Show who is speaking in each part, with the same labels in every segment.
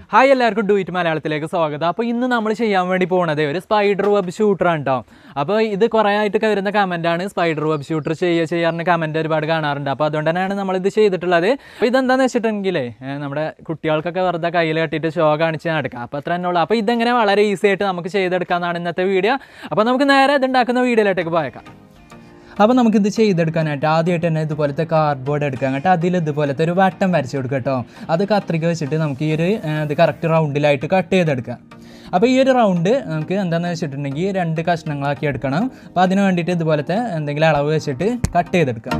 Speaker 1: hi എല്ലാവർക്കും do it മലയാളത്തിലേക്ക് സ്വാഗതം അപ്പോൾ ഇന്ന് നമ്മൾ ചെയ്യാൻ വേണ്ടി പോണത് ഒരു സ്പൈഡർ വെബ് ഷൂട്ടറാണ് കേട്ടോ അപ്പോൾ ഇത് കുറേ ആയിട്ട് വരുന്ന കമൻറ്റാണ് സ്പൈഡർ വെബ് ഷൂട്ടർ ചെയ്യുക ചെയ്യാറുണ്ട് കമൻറ്റ് ഒരുപാട് കാണാറുണ്ട് അപ്പോൾ അതുകൊണ്ട് തന്നെയാണ് നമ്മളിത് ചെയ്തിട്ടുള്ളത് അപ്പോൾ ഇതെന്താണെന്ന് വെച്ചിട്ടുണ്ടെങ്കിലേ ഏഹ് നമ്മുടെ കുട്ടികൾക്കൊക്കെ വെറുതെ കയ്യിൽ കെട്ടിയിട്ട് ഷോ കാണിച്ച് നടക്കാം അപ്പോൾ അത്ര തന്നെ ഉള്ളൂ അപ്പോൾ ഇതെങ്ങനെ വളരെ ഈസി ആയിട്ട് നമുക്ക് ചെയ്തെടുക്കാമെന്നാണ് ഇന്നത്തെ വീഡിയോ അപ്പോൾ നമുക്ക് നേരെ ഇതുണ്ടാക്കുന്ന വീഡിയോയിലോട്ടേക്ക് പോയേക്കാം അപ്പോൾ നമുക്കിത് ചെയ്തെടുക്കാനായിട്ട് ആദ്യമായിട്ട് തന്നെ ഇതുപോലത്തെ കാർഡ്ബോർഡ് എടുക്കാം കേട്ടോ അതിൽ ഇതുപോലത്തെ ഒരു വട്ടം വരച്ച് കൊടുക്കുക കേട്ടോ അത് കത്രിക വെച്ചിട്ട് നമുക്ക് ഈ ഒരു ആ, ഇത് കറക്റ്റ് റൗണ്ടിലായിട്ട് കട്ട് ചെയ്തെടുക്കാം അപ്പോൾ ഈ ഒരു റൗണ്ട് നമുക്ക് എന്താണെന്ന് വെച്ചിട്ടുണ്ടെങ്കിൽ രണ്ട് കഷ്ണങ്ങളാക്കി എടുക്കണം അപ്പോൾ അതിന് വേണ്ടിയിട്ട് ഇതുപോലത്തെ എന്തെങ്കിലും അളവ് വെച്ചിട്ട് കട്ട് ചെയ്തെടുക്കാം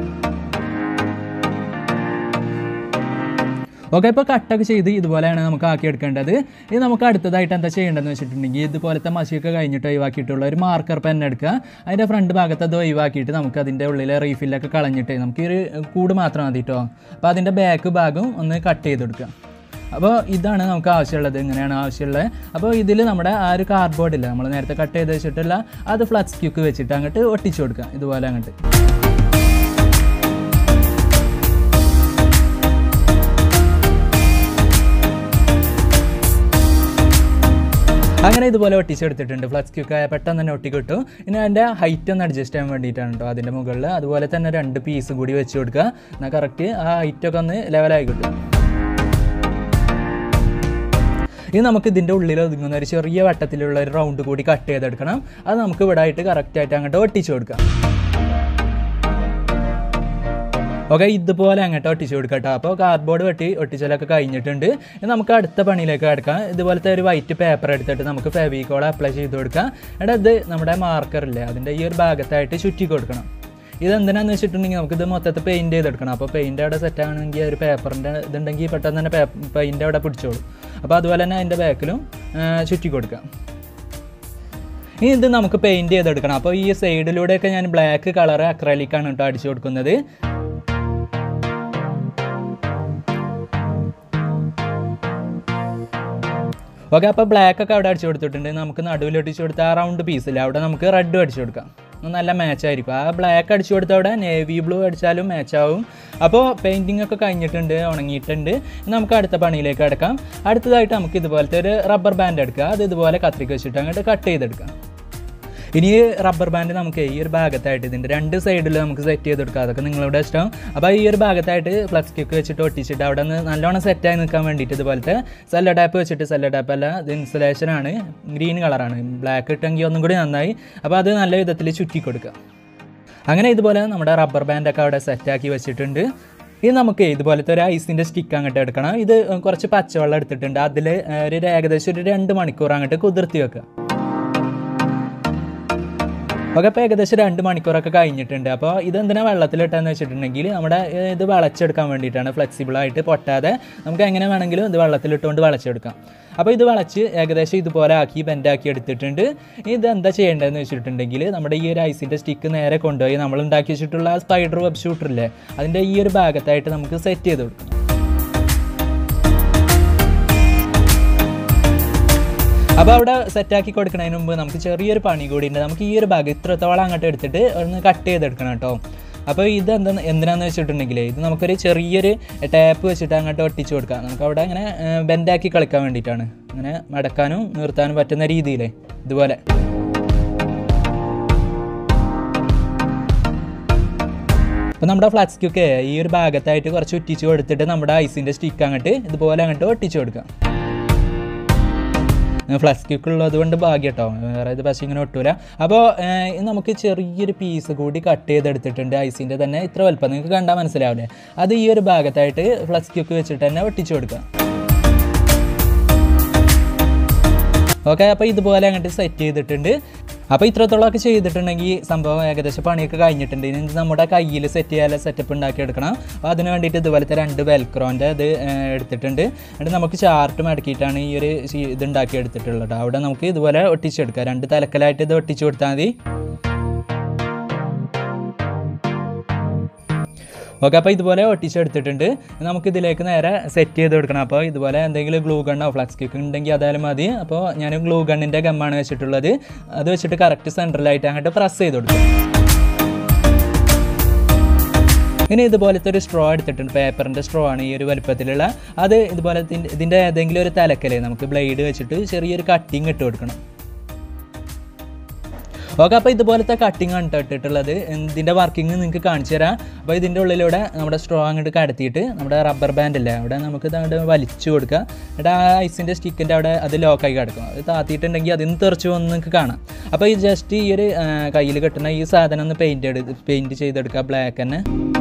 Speaker 1: ഓക്കെ ഇപ്പോൾ കട്ടൊക്കെ ചെയ്ത് ഇതുപോലെയാണ് നമുക്ക് ആക്കി എടുക്കേണ്ടത് ഇത് നമുക്ക് അടുത്തതായിട്ട് എന്താ ചെയ്യേണ്ടതെന്ന് വെച്ചിട്ടുണ്ടെങ്കിൽ ഇതുപോലത്തെ മഷിയൊക്കെ കഴിഞ്ഞിട്ട് ഒഴിവാക്കിയിട്ടുള്ള ഒരു മാർക്കർ പെൻ എടുക്കുക അതിൻ്റെ ഫ്രണ്ട് ഭാഗത്ത് അത് ഒഴിവാക്കിയിട്ട് നമുക്ക് അതിൻ്റെ ഉള്ളിലെ റീഫില്ലൊക്കെ കളഞ്ഞിട്ട് നമുക്ക് ഈ ഒരു കൂട് മാത്രം മതി കേട്ടോ അപ്പോൾ അതിൻ്റെ ബാക്ക് ഭാഗം ഒന്ന് കട്ട് ചെയ്തെടുക്കുക അപ്പോൾ ഇതാണ് നമുക്ക് ആവശ്യമുള്ളത് ഇങ്ങനെയാണ് ആവശ്യമുള്ളത് അപ്പോൾ ഇതിൽ നമ്മുടെ ആ ഒരു കാർഡ്ബോർഡ് ഇല്ല നമ്മൾ നേരത്തെ കട്ട് ചെയ്ത് വെച്ചിട്ടുള്ള അത് ഫ്ലക്സ് ക്യൂക്ക് വെച്ചിട്ട് അങ്ങോട്ട് ഒട്ടിച്ചു കൊടുക്കുക ഇതുപോലെ അങ്ങോട്ട് അങ്ങനെ ഇതുപോലെ ഒട്ടിച്ചെടുത്തിട്ടുണ്ട് ഫ്ലക്സ് ക്യൂക്കായ പെട്ടെന്ന് തന്നെ ഒട്ടി കിട്ടും ഇനി അതിൻ്റെ ഹൈറ്റ് ഒന്ന് അഡ്ജസ്റ്റ് ചെയ്യാൻ വേണ്ടിയിട്ടാണ് കേട്ടോ അതിൻ്റെ മുകളിൽ അതുപോലെ തന്നെ രണ്ട് പീസ് കൂടി വെച്ച് കൊടുക്കുക എന്നാൽ കറക്റ്റ് ആ ഹൈറ്റൊക്കെ ഒന്ന് ലെവലായി കിട്ടും ഇനി നമുക്ക് ഇതിൻ്റെ ഉള്ളിൽ ഒതുങ്ങുന്ന ഒരു ചെറിയ വട്ടത്തിലുള്ള ഒരു റൗണ്ട് കൂടി കട്ട് ചെയ്തെടുക്കണം അത് നമുക്ക് ഇവിടെ ആയിട്ട് കറക്റ്റായിട്ട് അങ്ങോട്ട് ഒട്ടിച്ചു കൊടുക്കാം ഓക്കെ ഇതുപോലെ അങ്ങോട്ട് ഒട്ടിച്ചു കൊടുക്കട്ടോ അപ്പോൾ കാർഡ്ബോർഡ് വെട്ടി ഒട്ടിച്ചലൊക്കെ കഴിഞ്ഞിട്ടുണ്ട് ഇനി നമുക്ക് അടുത്ത പണിയിലേക്ക് കിടക്കാം ഇതുപോലത്തെ ഒരു വൈറ്റ് പേപ്പർ എടുത്തിട്ട് നമുക്ക് ഫെവിക്കോൾ അപ്ലൈ ചെയ്ത് കൊടുക്കാം എന്നിട്ട് ഇത് നമ്മുടെ മാർക്കറില്ലേ അതിൻ്റെ ഈ ഒരു ഭാഗത്തായിട്ട് ചുറ്റി കൊടുക്കണം ഇതെന്തിനാന്ന് വെച്ചിട്ടുണ്ടെങ്കിൽ നമുക്കിത് മൊത്തത്തിൽ പെയിൻറ്റ് ചെയ്തെടുക്കണം അപ്പോൾ പെയിൻ്റ് അവിടെ സെറ്റ് ആണെങ്കിൽ ഒരു പേപ്പറിൻ്റെ ഇതുണ്ടെങ്കിൽ പെട്ടെന്ന് തന്നെ പെയിൻ്റ് അവിടെ പിടിച്ചോളും അപ്പോൾ അതുപോലെ തന്നെ അതിൻ്റെ ബാക്കിലും ചുറ്റി കൊടുക്കാം ഇനി ഇത് നമുക്ക് പെയിൻറ്റ് ചെയ്തെടുക്കണം അപ്പോൾ ഈ സൈഡിലൂടെയൊക്കെ ഞാൻ ബ്ലാക്ക് കളർ അക്രലിക്കാണ് കേട്ടോ അടിച്ചു കൊടുക്കുന്നത് ഓക്കെ അപ്പോൾ ബ്ലാക്ക് ഒക്കെ അവിടെ അടിച്ചു കൊടുത്തിട്ടുണ്ട് നമുക്ക് നടുവിൽ അടിച്ചു കൊടുത്ത ആ റൗണ്ട് പീസില്ല അവിടെ നമുക്ക് റെഡ് അടിച്ചു കൊടുക്കാം നല്ല മാച്ച് ആയിരിക്കും ആ ബ്ലാക്ക് അടിച്ചു കൊടുത്ത അവിടെ നേവി ബ്ലൂ അടിച്ചാലും മാച്ച് ആവും അപ്പോൾ പെയിൻറ്റിംഗ് ഒക്കെ കഴിഞ്ഞിട്ടുണ്ട് ഉണങ്ങിയിട്ടുണ്ട് ഇനി നമുക്ക് അടുത്ത പണിയിലേക്ക് കിടക്കാം അടുത്തതായിട്ട് നമുക്ക് ഇതുപോലത്തെ ഒരു റബ്ബർ ബാൻഡ് എടുക്കുക അത് ഇതുപോലെ കത്രിക വെച്ചിട്ട് അങ്ങോട്ട് കട്ട് ചെയ്തെടുക്കാം ഇനി ഈ റബ്ബർ ബാൻഡ് നമുക്ക് ഈ ഒരു ഭാഗത്തായിട്ട് ഇതിൻ്റെ രണ്ട് സൈഡിൽ നമുക്ക് സെറ്റ് ചെയ്ത് കൊടുക്കാം അതൊക്കെ നിങ്ങളുടെ ഇഷ്ടം അപ്പോൾ ഈ ഒരു ഭാഗത്തായിട്ട് ഫ്ലക്സ് കിക്ക് വെച്ചിട്ട് ഒട്ടിച്ചിട്ട് അവിടെ നിന്ന് നല്ലോണം സെറ്റായി നിൽക്കാൻ വേണ്ടിയിട്ട് ഇതുപോലത്തെ സെല്ല ടാപ്പ് വെച്ചിട്ട് സെല്ല ടാപ്പ് അല്ല ഇത് ഇൻസുലേഷനാണ് ഗ്രീൻ കളറാണ് ബ്ലാക്ക് ഇട്ടെങ്കിൽ ഒന്നും കൂടി നന്നായി അപ്പോൾ അത് നല്ല വിധത്തിൽ ചുറ്റി കൊടുക്കുക അങ്ങനെ ഇതുപോലെ നമ്മുടെ റബ്ബർ ബാൻഡൊക്കെ അവിടെ സെറ്റാക്കി വെച്ചിട്ടുണ്ട് ഇത് നമുക്ക് ഇതുപോലത്തെ ഒരു ഐസിൻ്റെ സ്റ്റിക്ക് അങ്ങോട്ട് എടുക്കണം ഇത് കുറച്ച് പച്ചവെള്ളം എടുത്തിട്ടുണ്ട് അതിൽ ഒരു ഏകദേശം ഒരു രണ്ട് മണിക്കൂർ അങ്ങോട്ട് കുതിർത്തി വെക്കുക ഒക്കെ ഇപ്പോൾ ഏകദേശം രണ്ട് മണിക്കൂറൊക്കെ കഴിഞ്ഞിട്ടുണ്ട് അപ്പോൾ ഇതെന്തിനാ വെള്ളത്തിലിട്ടെന്ന് വെച്ചിട്ടുണ്ടെങ്കിൽ നമ്മുടെ ഏഹ്, ഇത് വളച്ചെടുക്കാൻ വേണ്ടിയിട്ടാണ് ഫ്ലെക്സിബിൾ ആയിട്ട് പൊട്ടാതെ നമുക്ക് എങ്ങനെ വേണമെങ്കിലും ഇത് വെള്ളത്തിലിട്ടുകൊണ്ട് വളച്ചെടുക്കാം അപ്പോൾ ഇത് വളച്ച് ഏകദേശം ഇതുപോലെ ആക്കി ബെൻഡാക്കി എടുത്തിട്ടുണ്ട് ഇത് എന്താ ചെയ്യേണ്ടതെന്ന് വെച്ചിട്ടുണ്ടെങ്കിൽ നമ്മുടെ ഈ ഒരു ഐസിൻ്റെ സ്റ്റിക്ക് നേരെ കൊണ്ടുപോയി നമ്മൾ ഉണ്ടാക്കി വെച്ചിട്ടുള്ള ആ സ്പൈഡർ വെബ് ഷൂട്ടറില്ലേ അതിൻ്റെ ഈ ഒരു ഭാഗത്തായിട്ട് നമുക്ക് സെറ്റ് ചെയ്ത് കൊടുക്കാം അപ്പോൾ അവിടെ സെറ്റാക്കി കൊടുക്കുന്നതിന് മുമ്പ് നമുക്ക് ചെറിയൊരു പണി കൂടി ഉണ്ട് നമുക്ക് ഈ ഒരു ഭാഗം ഇത്രത്തോളം അങ്ങോട്ട് എടുത്തിട്ട് ഒന്ന് കട്ട് ചെയ്തെടുക്കണം കേട്ടോ അപ്പോൾ ഇത് എന്താ എന്തിനാന്ന് വെച്ചിട്ടുണ്ടെങ്കിൽ ഇത് നമുക്കൊരു ചെറിയൊരു ടാപ്പ് വെച്ചിട്ട് അങ്ങോട്ട് ഒട്ടിച്ച് കൊടുക്കാം നമുക്ക് അവിടെ ഇങ്ങനെ ബെൻഡാക്കി കളിക്കാൻ വേണ്ടിയിട്ടാണ് അങ്ങനെ മടക്കാനും നിർത്താനും പറ്റുന്ന രീതിയിലേ ഇതുപോലെ അപ്പോൾ നമ്മുടെ ഫ്ലക്സ് ക്യൂക്ക് ഈ ഒരു ഭാഗത്തായിട്ട് കുറച്ച് ഒട്ടിച്ച് കൊടുത്തിട്ട് നമ്മുടെ ഐസിൻ്റെ സ്റ്റിക്ക് അങ്ങോട്ട് ഇതുപോലെ അങ്ങോട്ട് ഒട്ടിച്ച് കൊടുക്കാം ഫ്ലക്സ് ക്യൂക്ക് ഉള്ളത് കൊണ്ട് ഭാഗ്യം കേട്ടോ വേറെ ഇത് പക്ഷേ ഇങ്ങനെ ഒട്ടൂല അപ്പോൾ ഏഹ്, നമുക്ക് ചെറിയൊരു പീസ് കൂടി കട്ട് ചെയ്തെടുത്തിട്ടുണ്ട് ഐസിൻ്റെ തന്നെ ഇത്ര വലുപ്പം നിങ്ങൾക്ക് കണ്ടാൽ മനസ്സിലാവില്ലേ അത് ഈ ഒരു ഭാഗത്തായിട്ട് ഫ്ലക്സ് ക്യൂക്ക് വെച്ചിട്ട് തന്നെ ഒട്ടിച്ചു കൊടുക്കുക ഓക്കെ അപ്പോൾ ഇതുപോലെ അങ്ങോട്ട് സെറ്റ് ചെയ്തിട്ടുണ്ട് അപ്പോൾ ഇത്രത്തോളമൊക്കെ ചെയ്തിട്ടുണ്ടെങ്കിൽ സംഭവം ഏകദേശം പണിയൊക്കെ കഴിഞ്ഞിട്ടുണ്ട് ഇനി ഇത് നമ്മുടെ കയ്യിൽ സെറ്റ് ചെയ്യാനുള്ള സെറ്റപ്പ് ഉണ്ടാക്കി എടുക്കണം അപ്പോൾ അതിന് വേണ്ടിയിട്ട് ഇതുപോലത്തെ രണ്ട് വെൽക്രോൻ്റെ ഇത് ഏഹ്, എടുത്തിട്ടുണ്ട് എന്നിട്ട് നമുക്ക് ചാർട്ട് മടക്കിയിട്ടാണ് ഈ ഒരു ശീ- ഇത് ഉണ്ടാക്കി എടുത്തിട്ടുള്ളത് അവിടെ നമുക്ക് ഇതുപോലെ ഒട്ടിച്ചെടുക്കാം രണ്ട് തലക്കലായിട്ട് ഇത് ഒട്ടിച്ചു കൊടുത്താൽ മതി ഓക്കെ അപ്പോൾ ഇതുപോലെ ഒട്ടിച്ചെടുത്തിട്ടുണ്ട് നമുക്ക് ഇതിലേക്ക് നേരെ സെറ്റ് ചെയ്ത് കൊടുക്കണം അപ്പോൾ ഇതുപോലെ എന്തെങ്കിലും ഗ്ലൂ ഗണ്ണോ ഫ്ലക്സ് കിക്ക് ഉണ്ടെങ്കിൽ അതായാലും മതി അപ്പോൾ ഞാൻ ഗ്ലൂ ഗണ്ണിൻ്റെ ഗമ്മാണ് വെച്ചിട്ടുള്ളത് അത് വെച്ചിട്ട് കറക്റ്റ് സെൻറ്ററിലായിട്ട് അങ്ങോട്ട് പ്രസ് ചെയ്ത് കൊടുക്കും ഇനി ഇതുപോലത്തെ ഒരു സ്ട്രോ എടുത്തിട്ടുണ്ട് പേപ്പറിൻ്റെ സ്ട്രോ ആണ് ഈ ഒരു വലുപ്പത്തിലുള്ള അത് ഇതുപോലെ ഇതിൻ്റെ- ഇതിൻ്റെ ഏതെങ്കിലും ഒരു തലക്കലേ നമുക്ക് ബ്ലേഡ് വെച്ചിട്ട് ചെറിയൊരു കട്ടിങ് ഇട്ട് കൊടുക്കണം ഓക്കെ അപ്പോൾ ഇതുപോലത്തെ കട്ടിങ് ആണ് ട്ടോ ഇട്ടിട്ടുള്ളത് ഇതിൻ്റെ വർക്കിംഗ് നിങ്ങൾക്ക് കാണിച്ചു തരാം അപ്പോൾ ഇതിൻ്റെ ഉള്ളിലൂടെ നമ്മുടെ സ്ട്രോ അങ്ങോട്ട് കടത്തിയിട്ട് നമ്മുടെ റബ്ബർ ബാൻഡ് അല്ലേ അവിടെ നമുക്ക് ഇത് അങ്ങോട്ട് വലിച്ചു കൊടുക്കുക എന്നിട്ട് ആ ഐസിൻ്റെ സ്റ്റിക്കിൻ്റെ അവിടെ അത് ലോക്കായി കിടക്കും അത് താത്തിയിട്ടുണ്ടെങ്കിൽ അതിൽ നിന്ന് തെറിച്ച് പോകുന്ന നിങ്ങൾക്ക് കാണാം അപ്പോൾ ഈ ജസ്റ്റ് ഈ ഒരു കയ്യിൽ കെട്ടുന്ന ഈ സാധനം ഒന്ന് പെയിൻറ്റ് എടുത്ത് പെയിൻറ്റ് ചെയ്തെടുക്കുക ബ്ലാക്ക് തന്നെ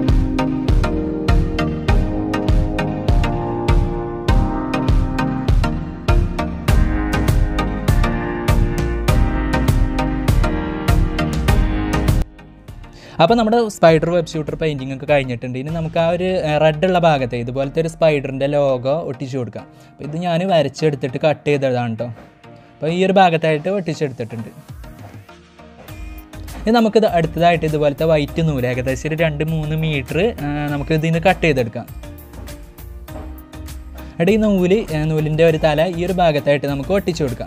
Speaker 1: അപ്പോൾ നമ്മുടെ സ്പൈഡർ വെബ് ഷൂട്ടർ പെയിൻറ്റിംഗ് ഒക്കെ കഴിഞ്ഞിട്ടുണ്ട് ഇനി നമുക്ക് ആ ഒരു റെഡ് ഉള്ള ഭാഗത്തെ ഇതുപോലത്തെ ഒരു സ്പൈഡറിൻ്റെ ലോഗോ ഒട്ടിച്ചു കൊടുക്കാം അപ്പോൾ ഇത് ഞാൻ വരച്ചെടുത്തിട്ട് കട്ട് ചെയ്തതാണ് കേട്ടോ അപ്പോൾ ഈ ഒരു ഭാഗത്തായിട്ട് ഒട്ടിച്ചെടുത്തിട്ടുണ്ട് ഇനി നമുക്കിത് അടുത്തതായിട്ട് ഇതുപോലത്തെ വൈറ്റ് നൂല് ഏകദേശം ഒരു രണ്ട് മൂന്ന് മീറ്റർ നമുക്ക് ഇതിൽ നിന്ന് കട്ട് ചെയ്തെടുക്കാം എന്നിട്ട് ഈ നൂല് ആ, നൂലിൻ്റെ ഒരു തല ഈ ഒരു ഭാഗത്തായിട്ട് നമുക്ക് ഒട്ടിച്ചു കൊടുക്കാം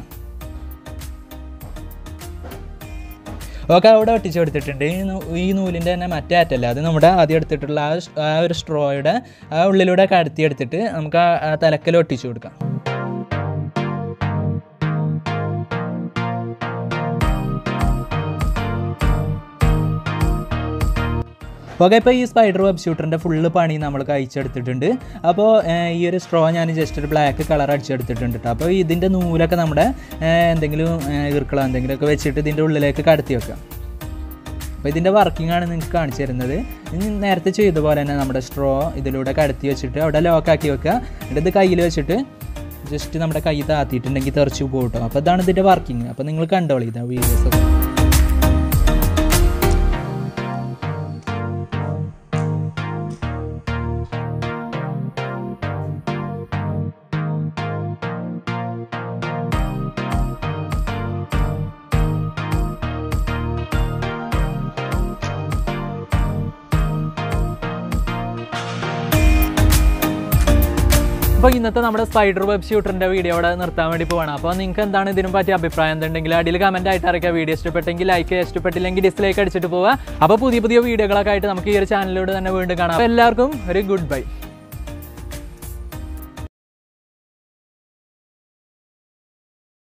Speaker 1: ഓക്കെ അവിടെ ഒട്ടിച്ച് കൊടുത്തിട്ടുണ്ട് ഈ നൂ- ഈ നൂലിൻ്റെ തന്നെ മറ്റേ അറ്റല്ല അത് നമ്മുടെ ആദ്യം എടുത്തിട്ടുള്ള ആ സ്- ആ ഒരു സ്ട്രോയുടെ ആ ഉള്ളിലൂടെ കടത്തി എടുത്തിട്ട് നമുക്ക് ആ ആ തലക്കൽ ഒട്ടിച്ചു കൊടുക്കാം ഓക്കെ ഇപ്പോൾ ഈ സ്പൈഡർ വെബ് ഷൂട്ടറിൻ്റെ ഫുള്ള് പണി നമ്മൾ കഴിച്ചെടുത്തിട്ടുണ്ട് അപ്പോൾ ഏഹ്, ഈ ഒരു സ്ട്രോ ഞാൻ ജസ്റ്റ് ഒരു ബ്ലാക്ക് കളർ അടിച്ചെടുത്തിട്ടുണ്ട് കേട്ടോ അപ്പോൾ ഇതിൻ്റെ നൂലൊക്കെ നമ്മുടെ ഏഹ്, എന്തെങ്കിലും ഏഹ്, ഈർക്കളോ എന്തെങ്കിലുമൊക്കെ വെച്ചിട്ട് ഇതിൻ്റെ ഉള്ളിലേക്ക് കടത്തി വെക്കാം അപ്പോൾ ഇതിൻ്റെ വർക്കിംഗ് ആണ് നിങ്ങൾക്ക് കാണിച്ചു തരുന്നത് ഇനി നേരത്തെ ചെയ്ത പോലെ തന്നെ നമ്മുടെ സ്ട്രോ ഇതിലൂടെ കടത്തി വെച്ചിട്ട് അവിടെ ലോക്കാക്കി വെക്കുക എന്നിട്ട് ഇത് കയ്യിൽ വെച്ചിട്ട് ജസ്റ്റ് നമ്മുടെ കൈ താത്തിയിട്ടുണ്ടെങ്കിൽ തെറിച്ച് പോകും കേട്ടോ അപ്പോൾ ഇതാണ് ഇതിൻ്റെ വർക്കിംഗ് അപ്പോൾ നിങ്ങൾ കണ്ടോളി ഇതാ വീഡിയോസ് ഒക്കെ അപ്പോൾ ഇന്നത്തെ നമ്മുടെ സ്പൈഡർ വെബ് ഷൂട്ടറിൻ്റെ വീഡിയോ ഇവിടെ നിർത്താൻ വേണ്ടി പോവാണ് അപ്പോൾ നിങ്ങൾക്ക് എന്താണ് ഇതിനെ പറ്റി അഭിപ്രായം എന്തുണ്ടെങ്കിൽ അടിയിൽ കമൻറ്റ് ആയിട്ട് അറിയിക്കുക വീഡിയോ ഇഷ്ടപ്പെട്ടെങ്കിൽ ലൈക്ക് ഇഷ്ടപ്പെട്ടില്ലെങ്കിൽ ഡിസ്ലൈക്ക് അടിച്ചിട്ട് പോവുക അപ്പോൾ പുതിയ പുതിയ വീഡിയോകളൊക്കെ ആയിട്ട് നമുക്ക് ഈ ഒരു ചാനലിലൂടെ തന്നെ വീണ്ടും കാണാം അപ്പോൾ എല്ലാവർക്കും ഒരു ഗുഡ് ബൈ